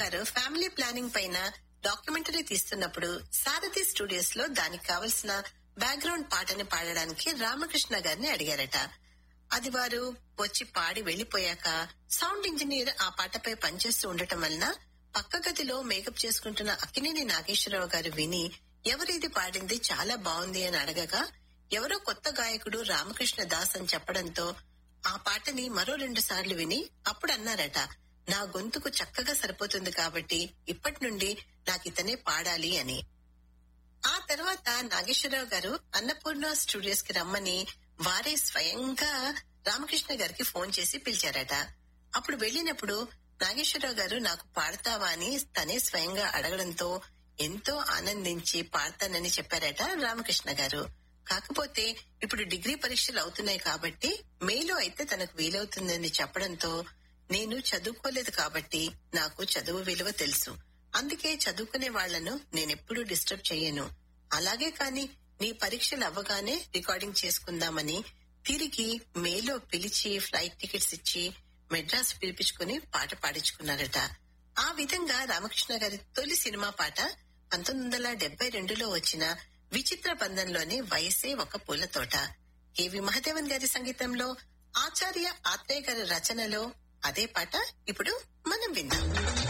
గారు family planning పైన documentary తీస్తున్నప్పుడు సారథి స్టూడియోస్ లో దానికి కావలసిన బ్యాక్గ్రౌండ్ పాటని పాడడానికి రామకృష్ణ గారిని అడిగారట అది వారు వచ్చి పాడి వెళ్లిపోయాక సౌండ్ ఇంజనీర్ ఆ పాటపై పనిచేస్తూ ఉండటం వలన పక్క గదిలో మేకప్ చేసుకుంటున్న అక్కినేని నాగేశ్వరరావు గారు విని ఎవరిది పాడింది చాలా బాగుంది అని అడగగా ఎవరో కొత్త గాయకుడు రామకృష్ణ దాస్ అని చెప్పడంతో ఆ పాటని మరో రెండు సార్లు విని అప్పుడు అన్నారట నా గొంతుకు చక్కగా సరిపోతుంది కాబట్టి ఇప్పటి నుండి నాకు ఇతనే పాడాలి అని ఆ తర్వాత నాగేశ్వరరావు గారు అన్నపూర్ణ స్టూడియోస్ కి రమ్మని వారే స్వయంగా రామకృష్ణ గారికి ఫోన్ చేసి పిలిచారట అప్పుడు వెళ్ళినప్పుడు నాగేశ్వరరావు గారు నాకు పాడతావా అని తనే స్వయంగా అడగడంతో ఎంతో ఆనందించి పాడతానని చెప్పారట రామకృష్ణ గారు కాకపోతే ఇప్పుడు డిగ్రీ పరీక్షలు అవుతున్నాయి కాబట్టి మేలో అయితే తనకు వీలవుతుందని చెప్పడంతో నేను చదువుకోలేదు కాబట్టి నాకు చదువు విలువ తెలుసు అందుకే చదువుకునే వాళ్లను నేనెప్పుడూ డిస్టర్బ్ చెయ్యను అలాగే కాని నీ పరీక్షలు అవ్వగానే రికార్డింగ్ చేసుకుందామని తిరిగి మేలో పిలిచి ఫ్లైట్ టికెట్స్ ఇచ్చి మెడ్రాస్ పిలిపించుకుని పాట పాడించుకున్నారట ఆ విధంగా రామకృష్ణ గారి తొలి సినిమా పాట పంతొమ్మిది వందల డెబ్బై రెండులో వచ్చిన విచిత్ర బంధంలోని వయసే ఒక పూల తోట కేవి మహదేవన్ గారి సంగీతంలో ఆచార్య ఆత్రేయ గారి రచనలో అదే పాట ఇప్పుడు మనం విందాం